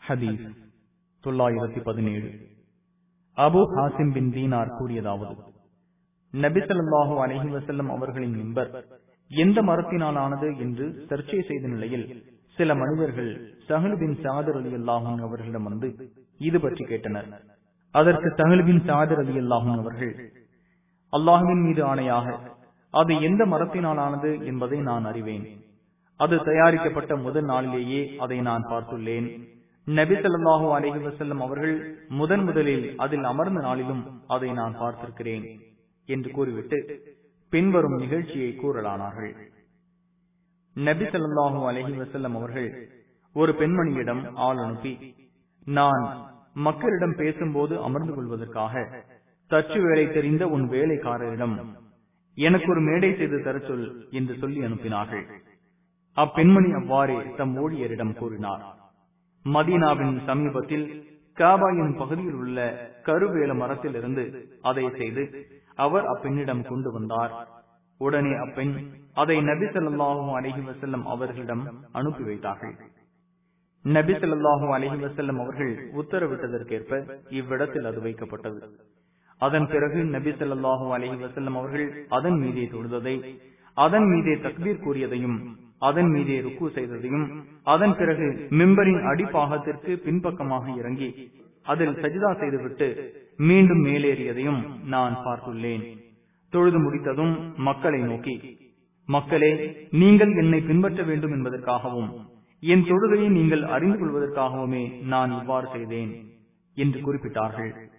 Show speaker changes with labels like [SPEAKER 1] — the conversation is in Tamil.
[SPEAKER 1] ஹதீஸ் தொள்ளாயிரத்தி பதினேழு அபு ஹாசிம் பின் தீனார் கூறியதாவது நபிசல்லாஹு அலஹி வசல்லம் அவர்களின் மிம்பர் எந்த மரத்தினால் ஆனது என்று சர்ச்சை செய்த நிலையில் சில மனிதர்கள் சஹல் பின் சாதர் அலி அல்லாஹூன் அவர்களிடம் வந்து இது பற்றி கேட்டனர் அதற்கு சஹல் பின் சாதர் அலி அல்லாஹூன் அவர்கள் அல்லாஹுவின் மீது ஆணையாக அது எந்த மரத்தினால் ஆனது என்பதை நான் அறிவேன் அது தயாரிக்கப்பட்ட முதல் நாளிலேயே அதை நான் பார்த்துள்ளேன் நபி சொல்லாஹூ அலஹி வசல்லம் அவர்கள் முதன் முதலில் அதில் அமர்ந்த நாளிலும் அதை நான் பார்த்திருக்கிறேன் என்று கூறிவிட்டு பின்வரும் நிகழ்ச்சியை கூறலானார்கள் நபி சொல்லாஹூ அலஹி வசல்லம் அவர்கள் ஒரு பெண்மணியிடம் ஆள் அனுப்பி நான் மக்களிடம் பேசும்போது அமர்ந்து கொள்வதற்காக தச்சு வேலை தெரிந்த உன் வேலைக்காரரிடம் எனக்கு ஒரு மேடை செய்து தர சொல் என்று சொல்லி அனுப்பினார்கள் அப்பெண்மணி அவ்வாறே தம் ஊழியரிடம் கூறினார் மதீனாவின் சமீபத்தில் காபா எனும் பகுதியில் உள்ள கருவேல மரத்திலிருந்து அதை செய்து அவர் அப்பெண்ணிடம் கொண்டு வந்தார் உடனே அப்பெண் அதை நபி சொல்லாஹும் அலஹி வசல்லம் அவர்களிடம் அனுப்பி வைத்தார்கள் நபி சொல்லாஹும் அலஹி வசல்லம் அவர்கள் உத்தரவிட்டதற்கேற்ப இவ்விடத்தில் அது வைக்கப்பட்டது அதன் பிறகு நபி சொல்லாஹூ அலஹி வசல்லம் அவர்கள் அதன் மீதே தொழுததை அதன் மீதே தக்பீர் கூறியதையும் அதன் மீதே ருக்கு செய்ததையும் அதன் பிறகு மிம்பரின் அடிப்பாகத்திற்கு பின்பக்கமாக இறங்கி அதில் சஜிதா செய்துவிட்டு மீண்டும் மேலேறியதையும் நான் பார்த்துள்ளேன் தொழுது முடித்ததும் மக்களை நோக்கி மக்களே நீங்கள் என்னை பின்பற்ற வேண்டும் என்பதற்காகவும் என் தொழுகையை நீங்கள் அறிந்து கொள்வதற்காகவுமே நான் இவ்வாறு செய்தேன் என்று குறிப்பிட்டார்கள்